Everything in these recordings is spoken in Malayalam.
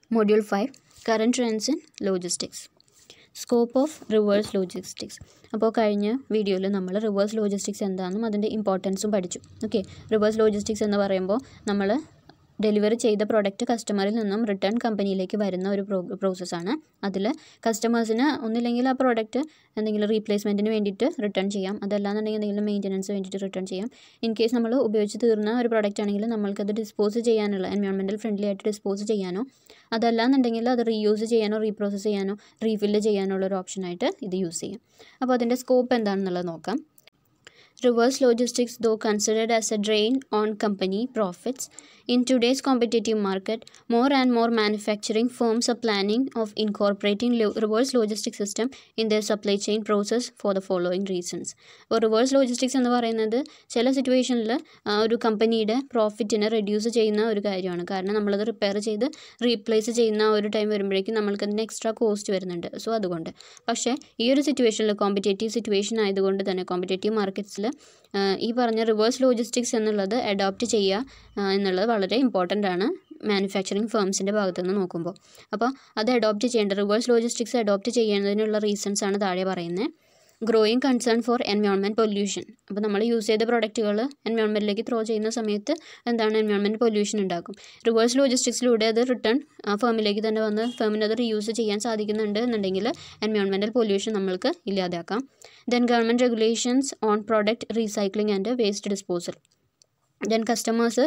Module five current trends in logistics scope of reverse logistics അപ്പോൾ കഴിഞ്ഞ വീഡിയോയിൽ നമ്മൾ റിവേഴ്സ് ലോജിസ്റ്റിക്സ് എന്താണെന്നും അതിൻ്റെ ഇമ്പോർട്ടൻസും പഠിച്ചു ഓക്കെ റിവേഴ്സ് ലോജിസ്റ്റിക്സ് എന്ന് പറയുമ്പോൾ നമ്മൾ ഡെലിവറി ചെയ്ത പ്രോഡക്റ്റ് കസ്റ്റമറിൽ നിന്നും റിട്ടേൺ കമ്പനിയിലേക്ക് വരുന്ന ഒരു പ്രോ പ്രോസസ്സാണ് അതിൽ കസ്റ്റമേഴ്സിന് ഒന്നില്ലെങ്കിൽ ആ പ്രോഡക്റ്റ് എന്തെങ്കിലും റീപ്ലേസ്മെൻറ്റിന് വേണ്ടിയിട്ട് റിട്ടേൺ ചെയ്യാം അതല്ലാന്നുണ്ടെങ്കിൽ എന്തെങ്കിലും മെയിൻ്റനൻസ് വേണ്ടിയിട്ട് റിട്ടേൺ ചെയ്യാം ഇൻ കേസ് നമ്മൾ ഉപയോഗിച്ച് തീർന്ന ഒരു പ്രോഡക്റ്റ് ആണെങ്കിൽ നമ്മൾക്കത് ഡിസ്പോസ് ചെയ്യാനുള്ള എൻവയോൺമെൻറ്റൽ ഫ്രണ്ട്ലി ആയിട്ട് ഡിസ്പോസ് ചെയ്യാനോ അതല്ലാന്നുണ്ടെങ്കിൽ അത് റീയൂസ് ചെയ്യാനോ റീപ്രോസസ് ചെയ്യാനോ റീഫില്ല് ചെയ്യാനുള്ള ഒരു ഓപ്ഷനായിട്ട് ഇത് യൂസ് ചെയ്യാം അപ്പോൾ അതിൻ്റെ സ്കോപ്പ് എന്താണെന്നുള്ളത് നോക്കാം Reverse logistics, though considered as a drain on company profits, in today's competitive market, more and more manufacturing firms are planning of incorporating lo- reverse logistics system in their supply chain process for the following reasons. അപ്പോൾ റിവേഴ്സ് ലോജിസ്റ്റിക്സ് എന്ന് പറയുന്നത് ചില സിറ്റുവേഷനിൽ ഒരു കമ്പനിയുടെ പ്രോഫിറ്റിനെ റെഡ്യൂസ് ചെയ്യുന്ന ഒരു കാര്യമാണ് കാരണം നമ്മളത് റിപ്പയർ ചെയ്ത് റീപ്ലേസ് ചെയ്യുന്ന ആ ഒരു ടൈം വരുമ്പോഴേക്കും നമ്മൾക്ക് അതിന് എക്സ്ട്രാ കോസ്റ്റ് വരുന്നുണ്ട് സോ അതുകൊണ്ട് പക്ഷേ ഈ ഒരു സിറ്റുവേഷനിൽ കോമ്പറ്റേറ്റീവ് സിറ്റുവേഷൻ ആയതുകൊണ്ട് തന്നെ കോമ്പറ്റേറ്റീവ് മാർക്കറ്റ്സിൽ ഈ പറഞ്ഞ റിവേഴ്സ് ലോജിസ്റ്റിക്സ് എന്നുള്ളത് അഡോപ്റ്റ് ചെയ്യുക എന്നുള്ളത് വളരെ ഇമ്പോർട്ടൻ്റ് ആണ് മാനുഫാക്ചറിങ് ഫേംസിൻ്റെ ഭാഗത്ത് നിന്ന് നോക്കുമ്പോൾ അപ്പോൾ അത് അഡോപ്റ്റ് ചെയ്യേണ്ട റിവേഴ്സ് ലോജിസ്റ്റിക്സ് അഡോപ്റ്റ് ചെയ്യുന്നതിനുള്ള റീസൺസ് ആണ് താഴെ പറയുന്നത് growing concern for environment pollution അപ്പോൾ നമ്മൾ യൂസ് ചെയ്ത പ്രോഡക്റ്റുകൾ എൻവയോൺമെൻറ്റിലേക്ക് ത്രോ ചെയ്യുന്ന സമയത്ത് എന്താണ് എൻവയോൺമെൻറ്റ് പൊല്യൂഷൻ ഉണ്ടാക്കും റിവേഴ്സ് ലോജിസ്റ്റിക്സിലൂടെ അത് റിട്ടേൺ ഫേമിലേക്ക് തന്നെ വന്ന് ഫേമിന് അത് റീയൂസ് ചെയ്യാൻ സാധിക്കുന്നുണ്ട് എന്നുണ്ടെങ്കിൽ എൻവയോൺമെൻറ്റൽ പൊല്യൂഷൻ നമ്മൾക്ക് ഇല്ലാതാക്കാം then government regulations on product recycling and waste disposal then customers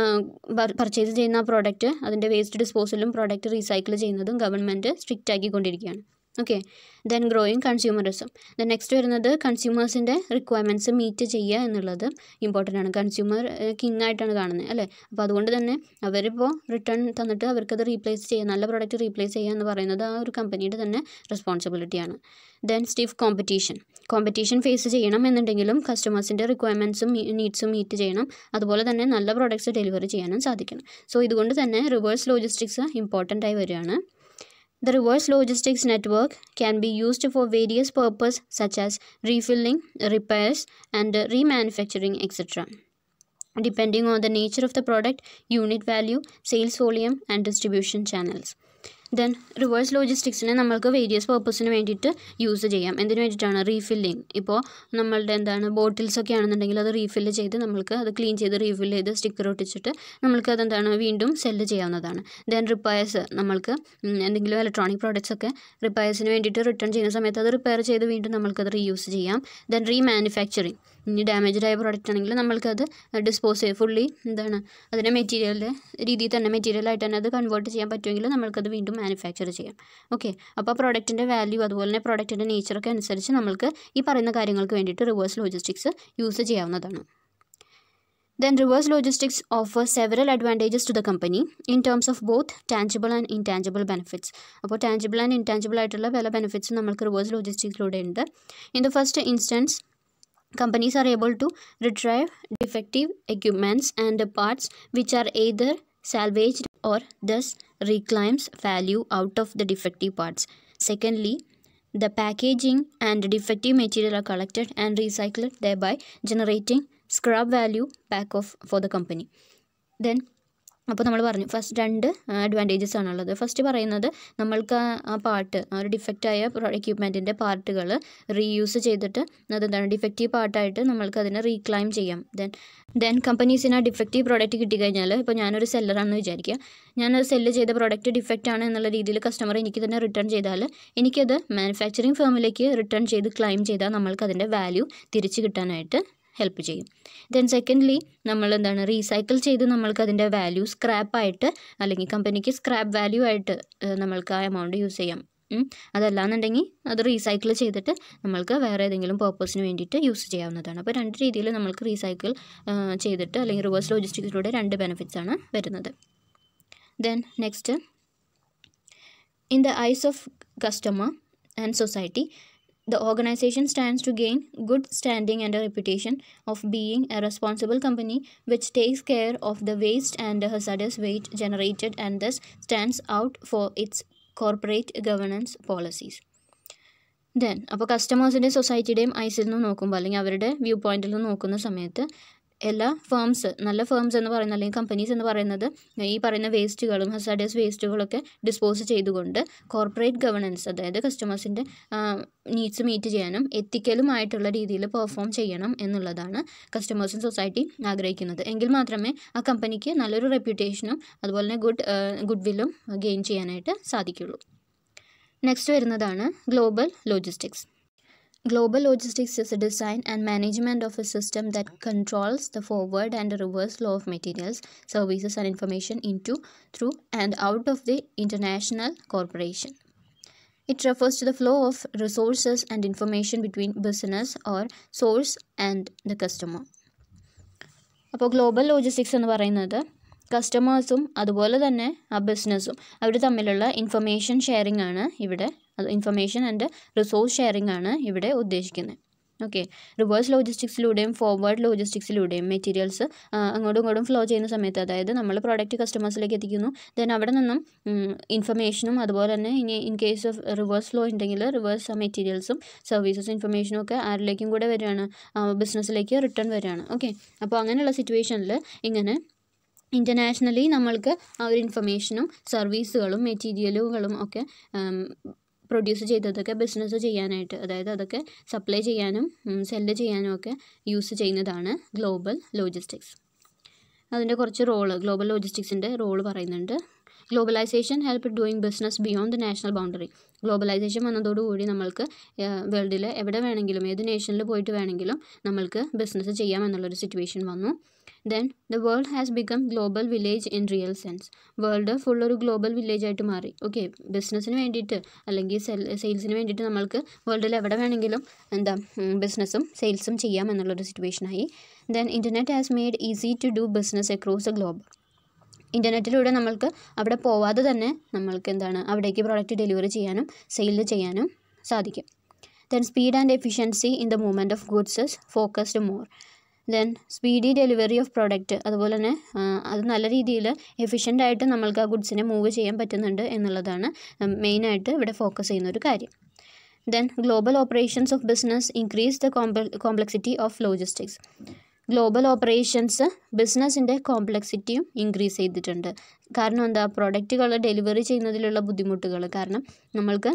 purchase ചെയ്യുന്ന ആ പ്രോഡക്റ്റ് അതിൻ്റെ വേസ്റ്റ് ഡിസ്പോസലും പ്രോഡക്റ്റ് റീസൈക്കിൾ ചെയ്യുന്നതും ഗവൺമെൻറ് സ്ട്രിക്റ്റ് ആക്കിക്കൊണ്ടിരിക്കുകയാണ് okay then growing consumerism then next വരുന്നത് കൺസ്യൂമേഴ്സിൻ്റെ റിക്വയർമെൻറ്റ്സ് മീറ്റ് ചെയ്യുക എന്നുള്ളത് ഇമ്പോർട്ടൻ്റ് ആണ് കൺസ്യൂമർ കിങ് ആയിട്ടാണ് കാണുന്നത് അല്ലേ അപ്പോൾ അതുകൊണ്ട് തന്നെ അവരിപ്പോൾ റിട്ടേൺ തന്നിട്ട് അവർക്കത് റീപ്ലേസ് ചെയ്യുക നല്ല പ്രോഡക്റ്റ് റീപ്ലേസ് ചെയ്യുക എന്ന് പറയുന്നത് ആ ഒരു കമ്പനിയുടെ തന്നെ റെസ്പോൺസിബിലിറ്റിയാണ് then stiff competition competition face ചെയ്യണം എന്നുണ്ടെങ്കിലും കസ്റ്റമേഴ്സിൻ്റെ റിക്വയർമെൻറ്റ്സും നീഡ്സും മീറ്റ് ചെയ്യണം അതുപോലെ തന്നെ നല്ല പ്രോഡക്റ്റ്സ് ഡെലിവറി ചെയ്യാനും സാധിക്കണം സോ ഇതുകൊണ്ട് തന്നെ റിവേഴ്സ് ലോജിസ്റ്റിക്സ് ഇമ്പോർട്ടൻ്റ് ആയി വരികയാണ് The reverse logistics network can be used for various purposes such as refilling, repairs, and remanufacturing, etc. Depending on the nature of the product, unit value, sales volume, and distribution channels. Then reverse ലോജിസ്റ്റിക്സിനെ നമ്മൾക്ക് വേരിയസ് പർപ്പസിന് വേണ്ടിയിട്ട് യൂസ് ചെയ്യാം എന്തിനു വേണ്ടിയിട്ടാണ് റീഫില്ലിങ് ഇപ്പോൾ നമ്മളുടെ എന്താണ് ബോട്ടിൽസ് ഒക്കെ ആണെന്നുണ്ടെങ്കിൽ അത് റീഫില്ല് ചെയ്ത് നമ്മൾക്ക് അത് ക്ലീൻ ചെയ്ത് റീഫില്ല് ചെയ്ത് സ്റ്റിക്കർ ഒട്ടിച്ചിട്ട് നമ്മൾക്ക് അതെന്താണ് വീണ്ടും സെല്ല് ചെയ്യാവുന്നതാണ് ദെൻ റിപ്പയർസ് നമ്മൾക്ക് എന്തെങ്കിലും ഇലക്ട്രോണിക് പ്രോഡക്റ്റ്സ് ഒക്കെ റിപ്പയർസിന് വേണ്ടിയിട്ട് റിട്ടേൺ ചെയ്യുന്ന സമയത്ത് അത് റിപ്പയർ ചെയ്ത് വീണ്ടും നമ്മൾക്കത് റീയൂസ് ചെയ്യാം ദെൻ റീമാനുഫാക്ചറിങ് ഇനി ഡാമേജ്ഡ് ആയ പ്രോഡക്റ്റ് ആണെങ്കിൽ നമ്മൾക്കത് ഡിസ്പോസ് ചെയ്ത് ഫുള്ളി എന്താണ് അതിനെ മെറ്റീരിയലിൻ്റെ രീതിയിൽ തന്നെ മെറ്റീരിയലായിട്ട് തന്നെ അത് കൺവേർട്ട് ചെയ്യാൻ പറ്റുമെങ്കിൽ നമ്മൾക്കത് വീണ്ടും മാനുഫാക്ചർ ചെയ്യാം ഓക്കെ അപ്പോൾ പ്രോഡക്റ്റിൻ്റെ വാല്യൂ അതുപോലെ തന്നെ പ്രോഡക്റ്റിൻ്റെ നേച്ചറൊക്കെ അനുസരിച്ച് നമ്മൾക്ക് ഈ പറയുന്ന കാര്യങ്ങൾക്ക് വേണ്ടിയിട്ട് റിവേഴ്സ് ലോജിസ്റ്റിക്സ് യൂസ് ചെയ്യാവുന്നതാണ് Then reverse logistics offers several advantages to the company in terms of both tangible and intangible benefits. അപ്പോൾ ടാഞ്ചിബിൾ ആൻഡ് ഇൻടാഞ്ചിബിൾ ആയിട്ടുള്ള പല ബെനിഫിറ്റ്സും നമുക്ക് റിവേഴ്സ് ലോജിസ്റ്റിക്സിലൂടെ ഉണ്ട് in the first instance companies are able to retrieve defective equipments and parts which are either salvaged or thus reclaims value out of the defective parts. Secondly, the packaging and defective material are collected and recycled, thereby generating scrap value back off for the company. Then അപ്പോൾ നമ്മൾ പറഞ്ഞു ഫസ്റ്റ് രണ്ട് അഡ്വാൻറ്റേജസ് ആണുള്ളത് ഫസ്റ്റ് പറയുന്നത് നമ്മൾക്ക് ആ പാർട്ട് ആ ഒരു ഡിഫക്റ്റായ എക്യുപ്മെൻറ്റിൻ്റെ പാർട്ടുകൾ റീയൂസ് ചെയ്തിട്ട് അതെന്താണ് ഡിഫക്റ്റീവ് പാർട്ടായിട്ട് നമ്മൾക്ക് അതിനെ റീക്ലൈം ചെയ്യാം ദെൻ ദെൻ കമ്പനീസിന് ആ ഡിഫക്റ്റീവ് പ്രോഡക്റ്റ് കിട്ടിക്കഴിഞ്ഞാൽ ഇപ്പോൾ ഞാനൊരു സെല്ലറാണെന്ന് വിചാരിക്കുക ഞാനത് സെല്ല് ചെയ്ത പ്രോഡക്റ്റ് ഡിഫക്റ്റ് ആണ് എന്നുള്ള രീതിയിൽ കസ്റ്റമർ എനിക്ക് തന്നെ റിട്ടേൺ ചെയ്താൽ എനിക്കത് മാനുഫാക്ചറിങ് ഫേമിലേക്ക് റിട്ടേൺ ചെയ്ത് ക്ലൈം ചെയ്താൽ നമ്മൾക്ക് അതിൻ്റെ വാല്യൂ തിരിച്ച് കിട്ടാനായിട്ട് ഹെൽപ്പ് ചെയ്യും ദെൻ സെക്കൻഡ്ലി നമ്മൾ എന്താണ് റീസൈക്കിൾ ചെയ്ത് നമ്മൾക്ക് അതിൻ്റെ വാല്യൂ സ്ക്രാപ്പായിട്ട് അല്ലെങ്കിൽ കമ്പനിക്ക് സ്ക്രാപ്പ് വാല്യൂ ആയിട്ട് നമ്മൾക്ക് ആ എമൗണ്ട് യൂസ് ചെയ്യാം അതല്ലാന്നുണ്ടെങ്കിൽ അത് റീസൈക്കിൾ ചെയ്തിട്ട് നമ്മൾക്ക് വേറെ ഏതെങ്കിലും പർപ്പസിന് വേണ്ടിയിട്ട് യൂസ് ചെയ്യാവുന്നതാണ് അപ്പോൾ രണ്ട് രീതിയിൽ നമ്മൾക്ക് റീസൈക്കിൾ ചെയ്തിട്ട് അല്ലെങ്കിൽ റിവേഴ്സ് ലോജിസ്റ്റിക്സിലൂടെ രണ്ട് ബെനിഫിറ്റ്സ് ആണ് വരുന്നത് then next in the eyes of customer and society the organization stands to gain good standing and a reputation of being a responsible company which takes care of the waste and hazardous waste generated and thus stands out for its corporate governance policies. Then അപ്പോൾ കസ്റ്റമേഴ്സിൻ്റെ സൊസൈറ്റിയുടെയും ഐസിൽ നിന്ന് നോക്കുമ്പോൾ അല്ലെങ്കിൽ അവരുടെ വ്യൂ പോയിന്റിൽ നിന്ന് നോക്കുന്ന സമയത്ത് എല്ലാ ഫേംസ് നല്ല ഫേംസ് എന്ന് പറയുന്നത് അല്ലെങ്കിൽ കമ്പനീസ് എന്ന് പറയുന്നത് ഈ പറയുന്ന വേസ്റ്റുകളും ഹസാഡിയസ് വേസ്റ്റുകളൊക്കെ ഡിസ്പോസ് ചെയ്തുകൊണ്ട് കോർപ്പറേറ്റ് ഗവർണൻസ് അതായത് കസ്റ്റമേഴ്സിൻ്റെ നീഡ്സ് മീറ്റ് ചെയ്യാനും എത്തിക്കലുമായിട്ടുള്ള രീതിയിൽ പെർഫോം ചെയ്യണം എന്നുള്ളതാണ് കസ്റ്റമേഴ്സും സൊസൈറ്റി ആഗ്രഹിക്കുന്നത് എങ്കിൽ മാത്രമേ ആ കമ്പനിക്ക് നല്ലൊരു റെപ്യൂട്ടേഷനും അതുപോലെ തന്നെ ഗുഡ് ഗുഡ് വില്ലും ഗെയിൻ ചെയ്യാനായിട്ട് സാധിക്കുള്ളൂ നെക്സ്റ്റ് വരുന്നതാണ് global logistics Global logistics is a design and management of a system that controls the forward and reverse flow of materials, services, and information into, through, and out of the international corporation. It refers to the flow of resources and information between business or source and the customer. അപ്പോൾ ഗ്ലോബൽ ലോജിസ്റ്റിക്സ് എന്ന് പറയുന്നത് കസ്റ്റമേഴ്സും അതുപോലെ തന്നെ ആ ബിസിനസ്സും അവർ തമ്മിലുള്ള ഇൻഫർമേഷൻ ഷെയറിംഗ് ആണ് ഇവിടെ അത് ഇൻഫർമേഷൻ ആൻഡ് റിസോഴ്സ് ഷെയറിംഗ് ആണ് ഇവിടെ ഉദ്ദേശിക്കുന്നത് ഓക്കെ റിവേഴ്സ് ലോജിസ്റ്റിക്സിലൂടെയും ഫോർവേഡ് ലോജിസ്റ്റിക്സിലൂടെയും മെറ്റീരിയൽസ് അങ്ങോട്ടും ഇങ്ങോട്ടും ഫ്ലോ ചെയ്യുന്ന സമയത്ത് അതായത് നമ്മൾ പ്രോഡക്റ്റ് കസ്റ്റമേഴ്സിലേക്ക് എത്തിക്കുന്നു ദെൻ അവിടെ നിന്നും ഇൻഫർമേഷനും അതുപോലെ തന്നെ ഇനി in case of reverse flow ഉണ്ടെങ്കിൽ റിവേഴ്സ് മെറ്റീരിയൽസും സർവീസസ് ഇൻഫർമേഷനും ഒക്കെ ആരിലേക്കും കൂടെ വരികയാണ് ബിസിനസ്സിലേക്ക് റിട്ടേൺ വരികയാണ് ഓക്കെ അപ്പോൾ അങ്ങനെയുള്ള സിറ്റുവേഷനിൽ ഇങ്ങനെ ഇൻ്റർനാഷണലി നമ്മൾക്ക് ആ ഒരു ഇൻഫർമേഷനും സർവീസുകളും മെറ്റീരിയലുകളും ഒക്കെ പ്രൊഡ്യൂസ് ചെയ്തതൊക്കെ ബിസിനസ് ചെയ്യാനായിട്ട് അതായത് അതൊക്കെ സപ്ലൈ ചെയ്യാനും സെല്ല് ചെയ്യാനും ഒക്കെ യൂസ് ചെയ്യുന്നതാണ് ഗ്ലോബൽ ലോജിസ്റ്റിക്സ് അതിൻ്റെ കുറച്ച് റോള് ഗ്ലോബൽ ലോജിസ്റ്റിക്സിൻ്റെ റോള് പറയുന്നുണ്ട് globalisation help doing business beyond the national boundary globalisation വന്നതോടുകൂടി നമ്മൾക്ക് വേൾഡിൽ എവിടെ വേണമെങ്കിലും ഏത് നേഷനിൽ പോയിട്ട് വേണമെങ്കിലും നമ്മൾക്ക് ബിസിനസ് ചെയ്യാം എന്നുള്ളൊരു സിറ്റുവേഷൻ വന്നു then the world has become global village in real sense world full ഒരു ഗ്ലോബൽ വില്ലേജ് ആയിട്ട് മാറി ഓക്കെ ബിസിനസ്സിന് വേണ്ടിയിട്ട് അല്ലെങ്കിൽ സെൽ സെയിൽസിന് വേണ്ടിയിട്ട് നമ്മൾക്ക് വേൾഡിൽ എവിടെ വേണമെങ്കിലും എന്താ ബിസിനസ്സും സെയിൽസും ചെയ്യാം എന്നുള്ളൊരു സിറ്റുവേഷനായി then internet has made easy to do business across the globe ഇൻ്റർനെറ്റിലൂടെ നമ്മൾക്ക് അവിടെ പോവാതെ തന്നെ നമ്മൾക്ക് എന്താണ് അവിടേക്ക് പ്രോഡക്റ്റ് ഡെലിവറി ചെയ്യാനും സെയിൽ ചെയ്യാനും സാധിക്കും then speed and efficiency in the movement of goods is focused more then speedy delivery of product അതുപോലെ തന്നെ അത് നല്ല രീതിയിൽ എഫിഷ്യൻ്റ് ആയിട്ട് നമ്മൾക്ക് ആ ഗുഡ്സിനെ മൂവ് ചെയ്യാൻ പറ്റുന്നുണ്ട് എന്നുള്ളതാണ് മെയിനായിട്ട് ഇവിടെ ഫോക്കസ് ചെയ്യുന്ന ഒരു കാര്യം then global operations of business increase the complexity of logistics global operations ബിസിനസ്സിൻ്റെ കോംപ്ലക്സിറ്റിയും ഇൻക്രീസ് ചെയ്തിട്ടുണ്ട് കാരണം എന്താ പ്രൊഡക്റ്റുകൾ ഡെലിവറി ചെയ്യുന്നതിലുള്ള ബുദ്ധിമുട്ടുകൾ കാരണം നമ്മൾക്ക്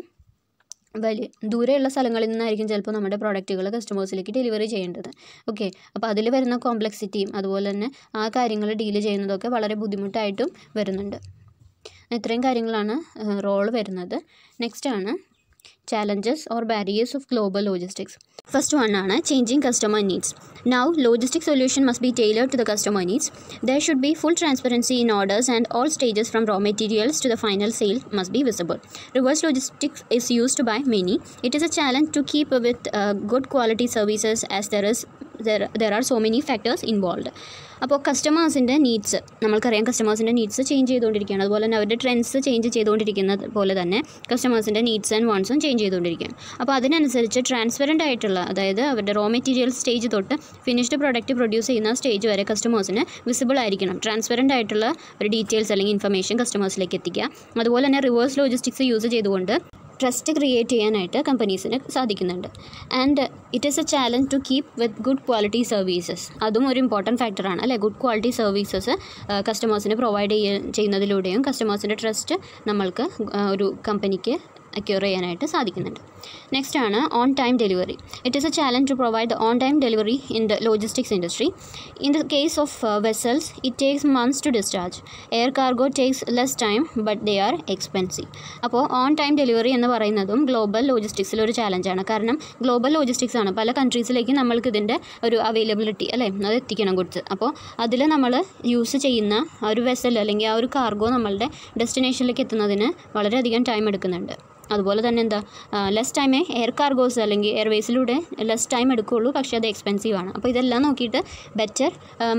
വലിയ ദൂരെയുള്ള സ്ഥലങ്ങളിൽ നിന്നായിരിക്കും ചിലപ്പോൾ നമ്മുടെ പ്രോഡക്റ്റുകൾ കസ്റ്റമേഴ്സിലേക്ക് ഡെലിവറി ചെയ്യേണ്ടത് ഓക്കെ അപ്പോൾ അതിൽ വരുന്ന കോംപ്ലക്സിറ്റിയും അതുപോലെ തന്നെ ആ കാര്യങ്ങൾ ഡീൽ ചെയ്യുന്നതൊക്കെ വളരെ ബുദ്ധിമുട്ടായിട്ടും വരുന്നുണ്ട് ഇത്രയും കാര്യങ്ങളാണ് റോൾ വരുന്നത് നെക്സ്റ്റ് ആണ് challenges or barriers of global logistics first one ആണ് changing customer needs now logistic solution must be tailored to the customer needs there should be full transparency in orders and all stages from raw materials to the final sale must be visible reverse logistics is used by many it is a challenge to keep with uh, good quality services as there is there, there are so many factors involved അപ്പോൾ കസ്റ്റമേഴ്സിൻ്റെ നീഡ്സ് നമ്മൾക്കറിയാം കസ്റ്റമേഴ്സിൻ്റെ നീഡ്സ് ചേഞ്ച് ചെയ്തുകൊണ്ടിരിക്കുകയാണ് അതുപോലെ തന്നെ അവരുടെ ട്രെൻഡ്സ് ചേഞ്ച് ചെയ്തുകൊണ്ടിരിക്കുന്നത് പോലെ തന്നെ കസ്റ്റമേഴ്സിൻ്റെ നീഡ്സ് ആൻഡ് വാൺസും ചേഞ്ച് ചെയ്തുകൊണ്ടിരിക്കുകയാണ് അപ്പോൾ അതിനനുസരിച്ച് ട്രാൻസ്പെറൻ്റ് ആയിട്ടുള്ള അതായത് അവരുടെ റോ മെറ്റീരിയൽ സ്റ്റേജ് തൊട്ട് ഫിനിഷ്ഡ് പ്രോഡക്റ്റ് പ്രൊഡ്യൂസ് ചെയ്യുന്ന സ്റ്റേജ് വരെ കസ്റ്റമേഴ്സിന് വിസിബിൾ ആയിരിക്കണം ട്രാൻസ്പെറൻ്റ് ആയിട്ടുള്ള ഒരു ഡീറ്റെയിൽസ് അല്ലെങ്കിൽ ഇൻഫർമേഷൻ കസ്റ്റമേഴ്സിലേക്ക് എത്തിക്കുക അതുപോലെ തന്നെ റിവേഴ്സ് ലോജിസ്റ്റിക്സ് യൂസ് ചെയ്തുകൊണ്ട് ട്രസ്റ്റ് ക്രിയേറ്റ് ചെയ്യാനായിട്ട് കമ്പനീസിന് സാധിക്കുന്നുണ്ട് and it is a challenge to keep with good quality services അതും ഒരു ഇമ്പോർട്ടൻറ്റ് ഫാക്ടറാണ് അല്ലേ ഗുഡ് ക്വാളിറ്റി സർവീസസ് കസ്റ്റമേഴ്സിന് പ്രൊവൈഡ് ചെയ്യുന്നതിലൂടെയും കസ്റ്റമേഴ്സിൻ്റെ ട്രസ്റ്റ് നമ്മൾക്ക് ഒരു കമ്പനിക്ക് അക്യൂർ ചെയ്യാനായിട്ട് സാധിക്കുന്നുണ്ട് നെക്സ്റ്റ് ആണ് on time delivery it is a challenge to provide the on time delivery in the logistics industry in the case of vessels it takes months to discharge air cargo takes less time but they are expensive അപ്പോൾ ഓൺ ടൈം ഡെലിവറി എന്ന് പറയുന്നതും ഗ്ലോബൽ ലോജിസ്റ്റിക്സിൽ ഒരു ചാലഞ്ചാണ് കാരണം ഗ്ലോബൽ ലോജിസ്റ്റിക്സ് ആണ് പല കൺട്രീസിലേക്ക് നമ്മൾക്ക് ഇതിൻ്റെ ഒരു അവൈലബിലിറ്റി അല്ലേ അത് എത്തിക്കണം ഗുഡ്സ് അപ്പോൾ അതിൽ നമ്മൾ യൂസ് ചെയ്യുന്ന ആ ഒരു വെസൽ അല്ലെങ്കിൽ ആ ഒരു കാർഗോ നമ്മളുടെ ഡെസ്റ്റിനേഷനിലേക്ക് എത്തുന്നതിന് വളരെയധികം ടൈം എടുക്കുന്നുണ്ട് അതുപോലെ തന്നെ എന്താ ലെസ് ടൈമേ എയർ കാർഗോസ് അല്ലെങ്കിൽ എയർവേസിലൂടെ ലെസ് ടൈം എടുക്കുകയുള്ളൂ പക്ഷേ അത് എക്സ്പെൻസീവ് ആണ് അപ്പോൾ ഇതെല്ലാം നോക്കിയിട്ട് ബെറ്റർ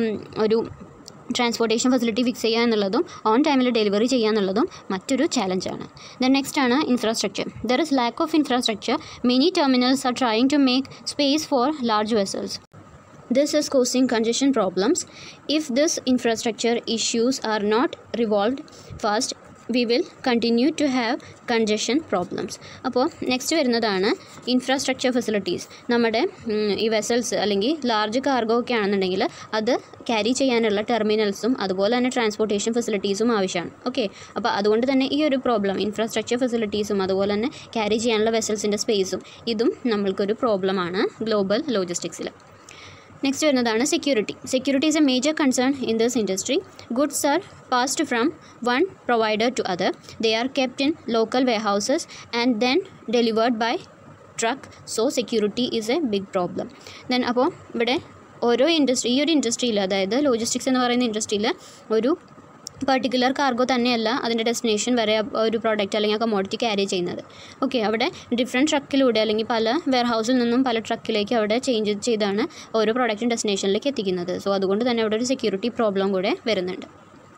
ഒരു ട്രാൻസ്പോർട്ടേഷൻ ഫെസിലിറ്റി ഫിക്സ് ചെയ്യുക എന്നുള്ളതും ഓൺ ടൈമിൽ ഡെലിവറി ചെയ്യുക എന്നുള്ളതും മറ്റൊരു ചാലഞ്ചാണ് ദെൻ നെക്സ്റ്റ് ആണ് infrastructure there is lack of infrastructure many terminals are trying to make space for large vessels This is causing congestion problems. If this infrastructure issues are not resolved fast, we will continue to have congestion problems അപ്പോൾ നെക്സ്റ്റ് വരുന്നതാണ് ഇൻഫ്രാസ്ട്രക്ചർ ഫെസിലിറ്റീസ് നമ്മുടെ ഉം, ഈ വെസൽസ് അല്ലെങ്കിൽ ലാർജ് കാർഗോ ഒക്കെ ആണെന്നുണ്ടെങ്കിൽ അത് ക്യാരി ചെയ്യാനുള്ള ടെർമിനൽസും അതുപോലെ തന്നെ ട്രാൻസ്പോർട്ടേഷൻ ഫെസിലിറ്റീസും ആവശ്യമാണ് ഓക്കെ അപ്പോൾ അതുകൊണ്ട് തന്നെ ഈ ഒരു പ്രോബ്ലം ഇൻഫ്രാസ്ട്രക്ചർ ഫെസിലിറ്റീസും അതുപോലെ തന്നെ ക്യാരി ചെയ്യാനുള്ള വെസൽസിൻ്റെ സ്പേസും ഇതും നമ്മൾക്കൊരു പ്രോബ്ലമാണ് ഗ്ലോബൽ ലോജിസ്റ്റിക്സിൽ നെക്സ്റ്റ് വരുന്നതാണ് security security is a major concern in this industry goods are passed from one provider to other they are kept in local warehouses and then delivered by truck so security is a big problem then അപ്പോൾ ഇവിടെ ഓരോ ഇൻഡസ്ട്രി ഈ ഒരു ഇൻഡസ്ട്രിയിൽ അതായത് ലോജിസ്റ്റിക്സ് എന്ന് പറയുന്ന ഇൻഡസ്ട്രിയിൽ ഒരു പർട്ടിക്കുലർ കാർഗോ തന്നെയല്ല അതിൻ്റെ ഡെസ്റ്റിനേഷൻ വരെ ഒരു പ്രോഡക്റ്റ് അല്ലെങ്കിൽ കമോഡിറ്റി ക്യാരി ചെയ്യുന്നത് ഓക്കെ അവിടെ ഡിഫറെൻറ്റ് ട്രക്കിലൂടെ അല്ലെങ്കിൽ പല വെയർ ഹൗസിൽ നിന്നും പല ട്രക്കിലേക്ക് അവിടെ ചേഞ്ച് ചെയ്താണ് ഓരോ പ്രോഡക്റ്റും ഡെസ്റ്റിനേഷനിലേക്ക് എത്തിക്കുന്നത് സോ അതുകൊണ്ട് തന്നെ അവിടെ ഒരു സെക്യൂരിറ്റി പ്രോബ്ലം കൂടെ വരുന്നുണ്ട്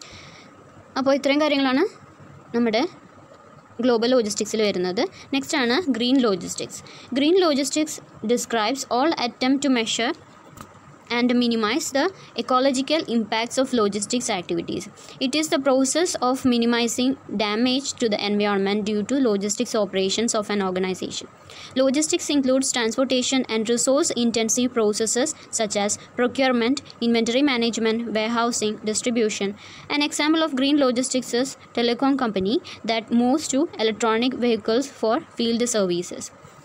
അപ്പോൾ ഇത്രയും കാര്യങ്ങളാണ് നമ്മുടെ ഗ്ലോബൽ ലോജിസ്റ്റിക്സിൽ വരുന്നത് നെക്സ്റ്റ് ആണ് green logistics green logistics describes all അറ്റം to measure and minimize the ecological impacts of logistics activities. It is the process of minimizing damage to the environment due to logistics operations of an organization. Logistics includes transportation and resource intensive processes such as procurement, inventory management, warehousing, distribution. An example of green logistics is telecom company that moves to electronic vehicles for field services.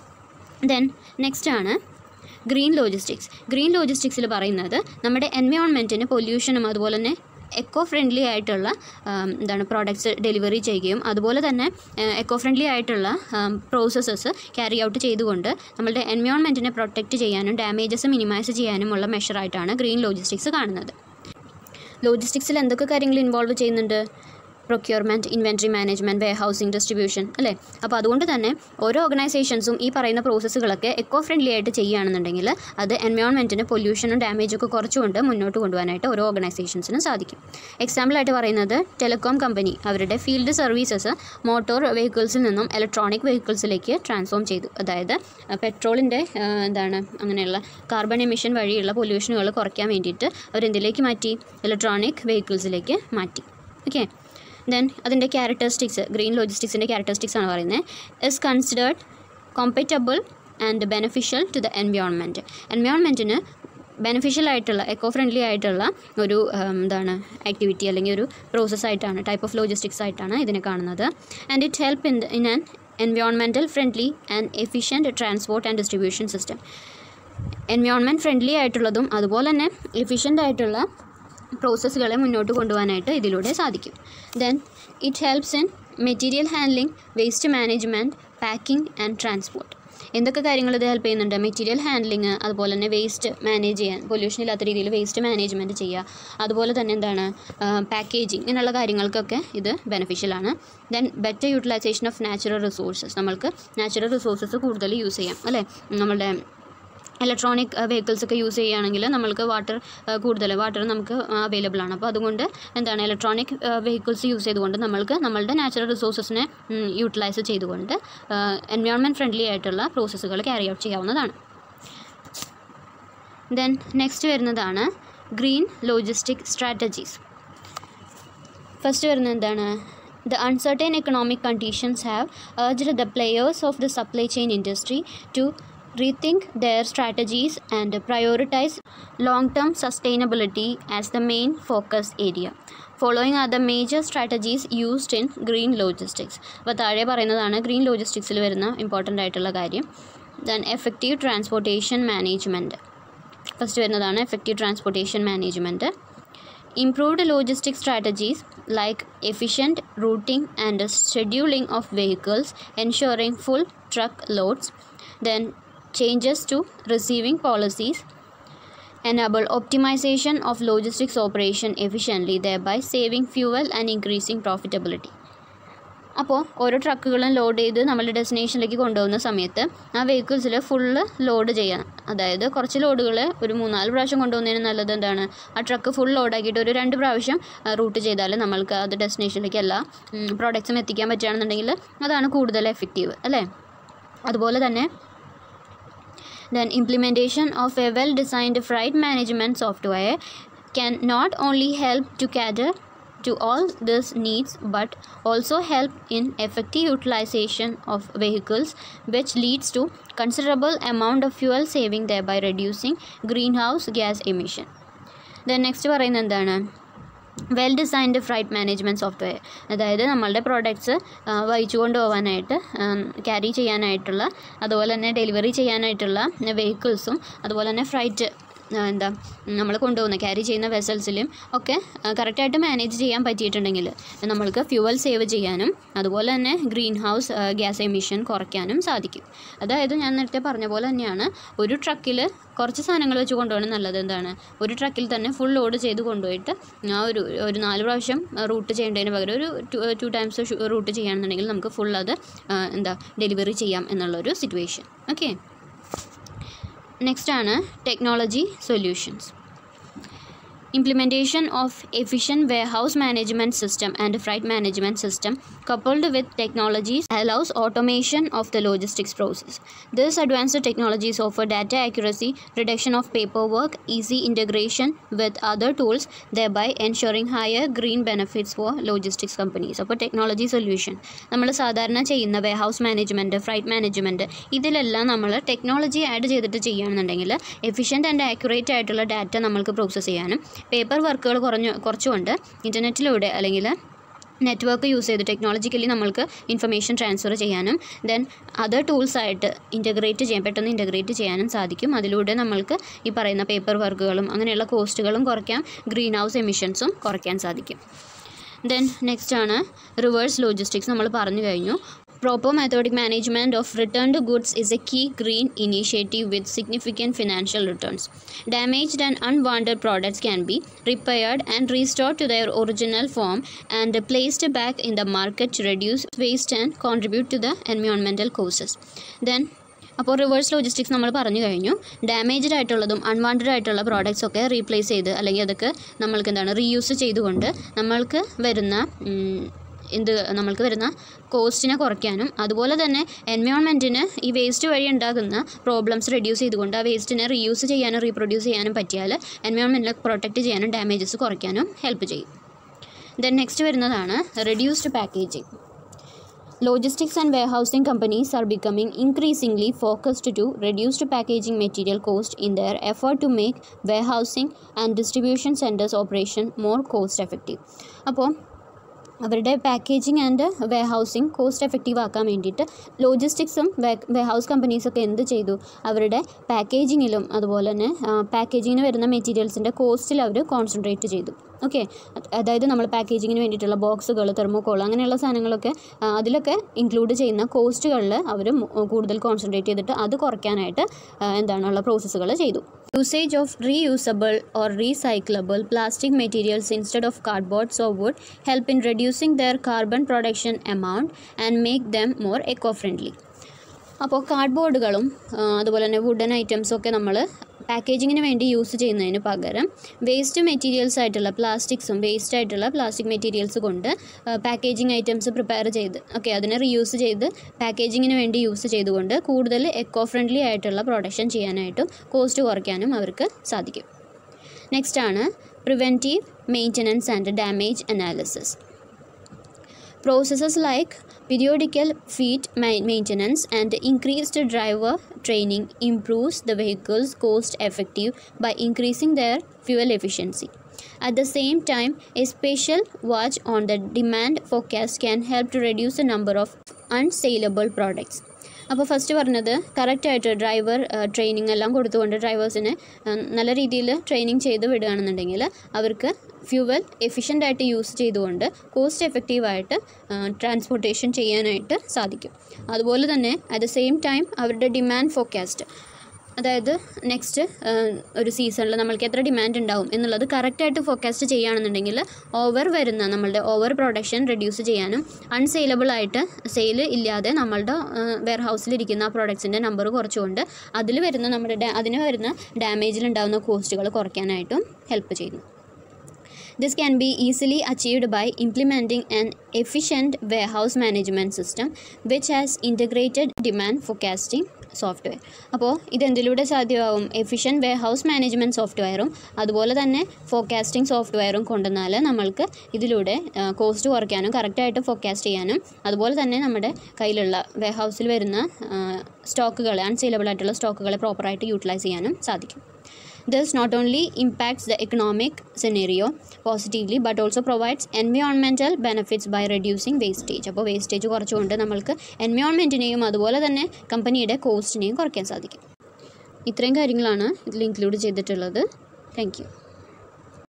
Then next ആണ് ഗ്രീൻ ലോജിസ്റ്റിക്സ് ഗ്രീൻ ലോജിസ്റ്റിക്സിൽ പറയുന്നത് നമ്മുടെ എൻവയോൺമെൻറ്റിന് പൊല്യൂഷനും അതുപോലെ തന്നെ എക്കോ ഫ്രണ്ട്ലി ആയിട്ടുള്ള ആം, എന്താണ് പ്രോഡക്ട്സ് ഡെലിവറി ചെയ്യുകയും അതുപോലെ തന്നെ എക്കോ ഫ്രണ്ട്ലി ആയിട്ടുള്ള പ്രോസസ്സസ് ക്യാരി ഔട്ട് ചെയ്തുകൊണ്ട് നമ്മളുടെ എൻവയോൺമെൻറ്റിനെ പ്രൊട്ടക്റ്റ് ചെയ്യാനും ഡാമേജസ് മിനിമൈസ് ചെയ്യാനുമുള്ള മെഷറായിട്ടാണ് ഗ്രീൻ ലോജിസ്റ്റിക്സ് കാണുന്നത് ലോജിസ്റ്റിക്സിൽ എന്തൊക്കെ കാര്യങ്ങൾ ഇൻവോൾവ് ചെയ്യുന്നുണ്ട് procurement inventory management warehousing distribution അല്ലേ അപ്പോൾ അതുകൊണ്ട് തന്നെ ഓരോ ഓർഗനൈസേഷൻസും ഈ പറയുന്ന പ്രോസസ്സുകളൊക്കെ എക്കോ ഫ്രണ്ട്ലി ആയിട്ട് ചെയ്യുകയാണെന്നുണ്ടെങ്കിൽ അത് എൻവയോൺമെൻറ്റിന് പൊല്യൂഷനും ഡാമേജൊക്കെ കുറച്ചുകൊണ്ട് മുന്നോട്ട് കൊണ്ടുപോകാനായിട്ട് ഓരോ ഓർഗനൈസേഷൻസിനും സാധിക്കും എക്സാമ്പിളായിട്ട് പറയുന്നത് ടെലികോം കമ്പനി അവരുടെ ഫീൽഡ് സർവീസസ് മോട്ടോർ വെഹിക്കിൾസിൽ നിന്നും ഇലക്ട്രോണിക് വെഹിക്കിൾസിലേക്ക് ട്രാൻസ്ഫോം ചെയ്തു അതായത് പെട്രോളിൻ്റെ എന്താണ് അങ്ങനെയുള്ള കാർബൺ എമിഷൻ വഴിയുള്ള പൊല്യൂഷനുകൾ കുറയ്ക്കാൻ വേണ്ടിയിട്ട് അവരെന്തിലേക്ക് മാറ്റി ഇലക്ട്രോണിക് വെഹിക്കിൾസിലേക്ക് മാറ്റി ഓക്കെ ദെൻ അതിൻ്റെ ക്യാരക്ടറിസ്റ്റിക്സ് ഗ്രീൻ ലോജിസ്റ്റിക്സിൻ്റെ ക്യാരക്ടറിസ്റ്റിക്സ് ആണ് പറയുന്നത് is considered compatible and beneficial to the environment എൻവയോൺമെൻറ്റിന് ബെനിഫിഷ്യൽ ആയിട്ടുള്ള എക്കോ ഫ്രണ്ട്ലി ആയിട്ടുള്ള ഒരു ഉം, എന്താണ് ആക്ടിവിറ്റി അല്ലെങ്കിൽ ഒരു പ്രോസസ് ആയിട്ടാണ് ടൈപ്പ് ഓഫ് ലോജിസ്റ്റിക്സ് ആയിട്ടാണ് ഇതിനെ കാണുന്നത് and it help in in an environmental friendly and efficient transport and distribution system environment friendly ആയിട്ടുള്ളതും അതുപോലെ തന്നെ എഫിഷ്യൻ്റ് ആയിട്ടുള്ള പ്രോസസ്സുകളെ മുന്നോട്ട് കൊണ്ടുപോകാനായിട്ട് ഇതിലൂടെ സാധിക്കും then it helps in material handling waste management packing and transport എന്തൊക്കെ കാര്യങ്ങൾ ഇത് ഹെൽപ്പ് ചെയ്യുന്നുണ്ട് മെറ്റീരിയൽ ഹാൻഡ്ലിങ് അതുപോലെ തന്നെ വേസ്റ്റ് മാനേജ് ചെയ്യാൻ പൊല്യൂഷൻ ഇല്ലാത്ത രീതിയിൽ വേസ്റ്റ് മാനേജ്മെൻറ്റ് ചെയ്യുക അതുപോലെ തന്നെ എന്താണ് പാക്കേജിങ് ഇങ്ങനെയുള്ള കാര്യങ്ങൾക്കൊക്കെ ഇത് ബെനിഫിഷ്യലാണ് then better utilisation of natural resources നമ്മൾക്ക് നാച്ചുറൽ റിസോഴ്സസ് കൂടുതൽ യൂസ് ചെയ്യാം അല്ലേ നമ്മളുടെ ഇലക്ട്രോണിക് വെഹിക്കിൾസ് ഒക്കെ യൂസ് ചെയ്യുകയാണെങ്കിൽ നമ്മൾക്ക് വാട്ടർ കൂടുതൽ വാട്ടർ നമുക്ക് അവൈലബിൾ ആണ് അപ്പോൾ അതുകൊണ്ട് എന്താണ് ഇലക്ട്രോണിക് വെഹിക്കിൾസ് യൂസ് ചെയ്തുകൊണ്ട് നമ്മൾക്ക് നമ്മളുടെ നാച്ചുറൽ റിസോഴ്സസിനെ യൂട്ടിലൈസ് ചെയ്തുകൊണ്ട് എൻവയോൺമെൻറ്റ് ഫ്രണ്ട്ലി ആയിട്ടുള്ള പ്രോസസ്സുകൾ ക്യാരി ഔട്ട് ചെയ്യാവുന്നതാണ് ദെൻ നെക്സ്റ്റ് വരുന്നതാണ് ഗ്രീൻ ലോജിസ്റ്റിക് സ്ട്രാറ്റജീസ് ഫസ്റ്റ് വരുന്നത് എന്താണ് The uncertain economic conditions have urged the players of the supply chain industry to rethink their strategies and prioritize long term sustainability as the main focus area. Following are the major strategies used in green logistics. അപ്പോൾ താഴെ പറയുന്നതാണ് ഗ്രീൻ ലോജിസ്റ്റിക്സിൽ വരുന്ന ഇമ്പോർട്ടൻ്റ് ആയിട്ടുള്ള കാര്യം then effective transportation management first വരുന്നതാണ് effective transportation management improved logistic strategies like efficient routing and scheduling of vehicles ensuring full truck loads then changes to receiving policies enable optimization of logistics operation efficiently thereby saving fuel and increasing profitability അപ്പോൾ ഓരോ ട്രക്കുകളും ലോഡ് ചെയ്ത് നമ്മളുടെ ഡെസ്റ്റിനേഷനിലേക്ക് കൊണ്ടുപോകുന്ന സമയത്ത് ആ വെഹിക്കിൾസിൽ ഫുള്ള് ലോഡ് ചെയ്യണം അതായത് കുറച്ച് ലോഡുകൾ ഒരു മൂന്നാല് പ്രാവശ്യം കൊണ്ടുപോകുന്നതിന് നല്ലത് എന്താണ് ആ ട്രക്ക് ഫുൾ ലോഡാക്കിയിട്ട് ഒരു രണ്ട് പ്രാവശ്യം റൂട്ട് ചെയ്താൽ നമ്മൾക്ക് അത് ഡെസ്റ്റിനേഷനിലേക്ക് എല്ലാ പ്രോഡക്റ്റ്സും എത്തിക്കാൻ പറ്റുകയാണെന്നുണ്ടെങ്കിൽ അതാണ് കൂടുതൽ എഫക്റ്റീവ് അല്ലേ അതുപോലെ തന്നെ then implementation of a well designed freight management software can not only help to cater to all these needs but also help in effective utilization of vehicles which leads to considerable amount of fuel saving thereby reducing greenhouse gas emission then next പറയുന്നത് എന്താണ് well designed freight management software അതായത് നമ്മളുടെ പ്രോഡക്ട്സ് വഹിച്ചു കൊണ്ടുപോകാനായിട്ട് ക്യാരി ചെയ്യാനായിട്ടുള്ള അതുപോലെ തന്നെ ഡെലിവറി ചെയ്യാനായിട്ടുള്ള വെഹിക്കിൾസും അതുപോലെ തന്നെ ഫ്രൈറ്റ് എന്താ നമ്മൾ കൊണ്ടുപോകുന്ന ക്യാരി ചെയ്യുന്ന വെസൽസിലും ഒക്കെ കറക്റ്റായിട്ട് മാനേജ് ചെയ്യാൻ പറ്റിയിട്ടുണ്ടെങ്കിൽ നമ്മൾക്ക് ഫ്യൂവൽ സേവ് ചെയ്യാനും അതുപോലെ തന്നെ ഗ്രീൻ ഹൗസ് ഗ്യാസ് എമിഷൻ കുറയ്ക്കാനും സാധിക്കും അതായത് ഞാൻ നേരത്തെ പറഞ്ഞ പോലെ തന്നെയാണ് ഒരു ട്രക്കിൽ കുറച്ച് സാധനങ്ങൾ വെച്ച് കൊണ്ടുപോകണം നല്ലത് എന്താണ് ഒരു ട്രക്കിൽ തന്നെ ഫുൾ ലോഡ് ചെയ്ത് കൊണ്ടുപോയിട്ട് ആ ഒരു ഒരു നാല് പ്രാവശ്യം റൂട്ട് ചെയ്യേണ്ടതിന് പകരം ഒരു ടു ടൈംസ് റൂട്ട് ചെയ്യുകയാണെന്നുണ്ടെങ്കിൽ നമുക്ക് ഫുൾ അത് എന്താ ഡെലിവറി ചെയ്യാം എന്നുള്ളൊരു സിറ്റുവേഷൻ ഓക്കെ നെക്സ്റ്റ് ആണ് technology solutions Implementation of efficient warehouse management system and freight management system coupled with technologies allows automation of the logistics process. This advanced technologies offer data accuracy, reduction of paperwork, easy integration with other tools, thereby ensuring higher green benefits for logistics companies. അപ്പോൾ ടെക്നോളജി സൊല്യൂഷൻ നമ്മൾ സാധാരണ ചെയ്യുന്ന വെയർഹൗസ് മാനേജ്മെൻറ്റ് ഫ്രൈറ്റ് മാനേജ്മെൻറ്റ് ഇതിലെല്ലാം നമ്മൾ ടെക്നോളജി ആഡ് ചെയ്തിട്ട് ചെയ്യുകയാണെന്നുണ്ടെങ്കിൽ എഫിഷ്യൻ്റ് ആൻഡ് ആക്യുറേറ്റ് ആയിട്ടുള്ള ഡാറ്റ നമ്മൾക്ക് പ്രോസസ്സ് ചെയ്യാനും പേപ്പർ വർക്കുകൾ കുറഞ്ഞു കുറച്ചുകൊണ്ട് ഇൻ്റർനെറ്റിലൂടെ അല്ലെങ്കിൽ നെറ്റ്വർക്ക് യൂസ് ചെയ്ത് ടെക്നോളജിക്കലി നമ്മൾക്ക് ഇൻഫർമേഷൻ ട്രാൻസ്ഫർ ചെയ്യാനും ദെൻ അതർ ടൂൾസായിട്ട് ഇൻറ്റഗ്രേറ്റ് ചെയ്യാൻ പെട്ടെന്ന് ഇൻറ്റഗ്രേറ്റ് ചെയ്യാനും സാധിക്കും അതിലൂടെ നമ്മൾക്ക് ഈ പറയുന്ന പേപ്പർ വർക്കുകളും അങ്ങനെയുള്ള കോസ്റ്റുകളും കുറയ്ക്കാം ഗ്രീൻ ഹൗസ് എമിഷൻസും കുറയ്ക്കാൻ സാധിക്കും ദെൻ നെക്സ്റ്റ് ആണ് റിവേഴ്സ് ലോജിസ്റ്റിക്സ് നമ്മൾ പറഞ്ഞു കഴിഞ്ഞു Proper methodic management of returned goods is a key green initiative with significant financial returns. Damaged and unwanted products can be repaired and restored to their original form and placed back in the market to reduce waste and contribute to the environmental causes. Then അപ്പോൾ റിവേഴ്സ് ലോജിസ്റ്റിക്സ് നമ്മൾ പറഞ്ഞു കഴിഞ്ഞു ഡാമേജ്ഡ് ആയിട്ടുള്ളതും അൺവാണ്ടഡ് ആയിട്ടുള്ള പ്രോഡക്റ്റ്സ് ഒക്കെ റീപ്ലേസ് ചെയ്ത് അല്ലെങ്കിൽ അതൊക്കെ നമ്മൾക്ക് എന്താണ് റീയൂസ് ചെയ്തുകൊണ്ട് നമ്മൾക്ക് വരുന്ന എന്ത് നമ്മൾക്ക് വരുന്ന കോസ്റ്റിനെ കുറയ്ക്കാനും അതുപോലെ തന്നെ എൻവയോൺമെൻറ്റിന് ഈ വേസ്റ്റ് വഴി ഉണ്ടാകുന്ന പ്രോബ്ലംസ് റെഡ്യൂസ് ചെയ്തുകൊണ്ട് ആ വേസ്റ്റിനെ റീയൂസ് ചെയ്യാനും റീപ്രൊഡ്യൂസ് ചെയ്യാനും പറ്റിയാൽ എൻവയോൺമെൻറ്റിനെ പ്രൊട്ടക്റ്റ് ചെയ്യാനും ഡാമേജസ് കുറയ്ക്കാനും ഹെൽപ്പ് ചെയ്യും ദെൻ നെക്സ്റ്റ് വരുന്നതാണ് reduced packaging Logistics and warehousing companies are becoming increasingly focused to reduced packaging material cost in their effort to make warehousing and distribution centers operation more cost effective. അപ്പോൾ അവരുടെ packaging and warehousing cost effective ആക്കാൻ വേണ്ടിയിട്ട് ലോജിസ്റ്റിക്സും വെയർഹൗസ് കമ്പനീസൊക്കെ എന്ത് ചെയ്തു അവരുടെ പാക്കേജിങ്ങിലും അതുപോലെ തന്നെ പാക്കേജിങ്ങിന് വരുന്ന മെറ്റീരിയൽസിൻ്റെ കോസ്റ്റിൽ അവർ കോൺസെൻട്രേറ്റ് ചെയ്തു ഓക്കെ അതായത് നമ്മൾ പാക്കേജിങ്ങിന് വേണ്ടിയിട്ടുള്ള ബോക്സുകൾ തെർമോക്കോൾ അങ്ങനെയുള്ള സാധനങ്ങളൊക്കെ ആ, അതിലൊക്കെ ഇൻക്ലൂഡ് ചെയ്യുന്ന കോസ്റ്റുകളിൽ അവർ കൂടുതൽ കോൺസെൻട്രേറ്റ് ചെയ്തിട്ട് അത് കുറയ്ക്കാനായിട്ട് ആ, എന്താണുള്ള പ്രോസസ്സുകൾ ചെയ്തു usage of reusable or recyclable plastic materials instead of cardboards or wood help in reducing their carbon production amount and make them more eco friendly അപ്പോൾ കാർഡ്ബോർഡുകളും അതുപോലെ തന്നെ വുഡൻ ഐറ്റംസും ഒക്കെ നമ്മൾ പാക്കേജിങ്ങിന് വേണ്ടി യൂസ് ചെയ്യുന്നതിന് പകരം വേസ്റ്റ് മെറ്റീരിയൽസ് ആയിട്ടുള്ള പ്ലാസ്റ്റിക്സും വേസ്റ്റ് ആയിട്ടുള്ള പ്ലാസ്റ്റിക് മെറ്റീരിയൽസ് കൊണ്ട് പാക്കേജിങ് ഐറ്റംസ് പ്രിപ്പയർ ചെയ്ത് ഓക്കെ അതിനെ റീയൂസ് ചെയ്ത് പാക്കേജിങ്ങിന് വേണ്ടി യൂസ് ചെയ്തുകൊണ്ട് കൂടുതൽ എക്കോ ഫ്രണ്ട്ലി ആയിട്ടുള്ള പ്രൊഡക്ഷൻ ചെയ്യാനായിട്ടും കോസ്റ്റ് കുറയ്ക്കാനും അവർക്ക് സാധിക്കും നെക്സ്റ്റ് ആണ് preventive maintenance and damage analysis Processes like periodical fleet ma- maintenance and increased driver training improves the vehicle's cost effective by increasing their fuel efficiency. At the same time, a special watch on the demand forecast can help to reduce the number of unsaleable products. അപ്പോൾ ഫസ്റ്റ് പറഞ്ഞത് കറക്റ്റായിട്ട് ഡ്രൈവർ ട്രെയിനിങ് എല്ലാം കൊടുത്തുകൊണ്ട് ഡ്രൈവേഴ്സിനെ നല്ല രീതിയിൽ ട്രെയിനിങ് ചെയ്ത് വിടുകയാണെന്നുണ്ടെങ്കിൽ അവർക്ക് ഫ്യൂവൽ എഫിഷ്യൻ്റ് ആയിട്ട് യൂസ് ചെയ്തുകൊണ്ട് കോസ്റ്റ് എഫക്റ്റീവായിട്ട് ട്രാൻസ്പോർട്ടേഷൻ ചെയ്യാനായിട്ട് സാധിക്കും അതുപോലെ തന്നെ അറ്റ് ദ സെയിം ടൈം അവരുടെ ഡിമാൻഡ് ഫോർകാസ്റ്റ് അതായത് നെക്സ്റ്റ് ഒരു സീസണിൽ നമ്മൾക്ക് എത്ര ഡിമാൻഡ് ഉണ്ടാവും എന്നുള്ളത് കറക്റ്റായിട്ട് ഫോർകാസ്റ്റ് ചെയ്യുകയാണെന്നുണ്ടെങ്കിൽ ഓവർ വരുന്ന നമ്മളുടെ ഓവർ പ്രൊഡക്ഷൻ റെഡ്യൂസ് ചെയ്യാനും അൺസെയിലബിൾ ആയിട്ട് സെയിൽ ഇല്ലാതെ നമ്മളുടെ വെയർ ഹൗസിലിരിക്കുന്ന ആ പ്രോഡക്ട്സിൻ്റെ നമ്പർ കുറച്ചുകൊണ്ട് അതിൽ വരുന്ന നമ്മുടെ ഡാ- അതിന് വരുന്ന ഡാമേജിൽ ഉണ്ടാകുന്ന കോസ്റ്റുകൾ കുറയ്ക്കാനായിട്ടും ഹെൽപ്പ് ചെയ്യുന്നു This can be easily achieved by implementing an efficient warehouse management system which has integrated demand forecasting software അപ്പോൾ ഇതെന്തിലൂടെ സാധ്യമാവും എഫിഷ്യൻറ്റ് വെയർഹൗസ് മാനേജ്മെൻറ്റ് സോഫ്റ്റ്വെയറും അതുപോലെ തന്നെ ഫോർകാസ്റ്റിംഗ് സോഫ്റ്റ്വെയറും കൊണ്ടുവന്നാൽ നമ്മൾക്ക് ഇതിലൂടെ കോസ്റ്റ് കുറയ്ക്കാനും കറക്റ്റായിട്ട് ഫോർകാസ്റ്റ് ചെയ്യാനും അതുപോലെ തന്നെ നമ്മുടെ കയ്യിലുള്ള വെയർഹൗസിൽ വരുന്ന സ്റ്റോക്കുകളെ അൺസെയിലബിൾ ആയിട്ടുള്ള സ്റ്റോക്കുകളെ പ്രോപ്പറായിട്ട് യൂട്ടിലൈസ് ചെയ്യാനും സാധിക്കും This not only impacts the economic scenario positively but also provides environmental benefits by reducing wastage. അപ്പോൾ വേസ്റ്റേജ് കുറച്ചുകൊണ്ട് നമ്മൾക്ക് എൻവയോൺമെൻറ്റിനെയും അതുപോലെ തന്നെ കമ്പനിയുടെ കോസ്റ്റിനെയും കുറയ്ക്കാൻ സാധിക്കും ഇത്രയും കാര്യങ്ങളാണ് ഇതിൽ ഇൻക്ലൂഡ് ചെയ്തിട്ടുള്ളത് താങ്ക് യു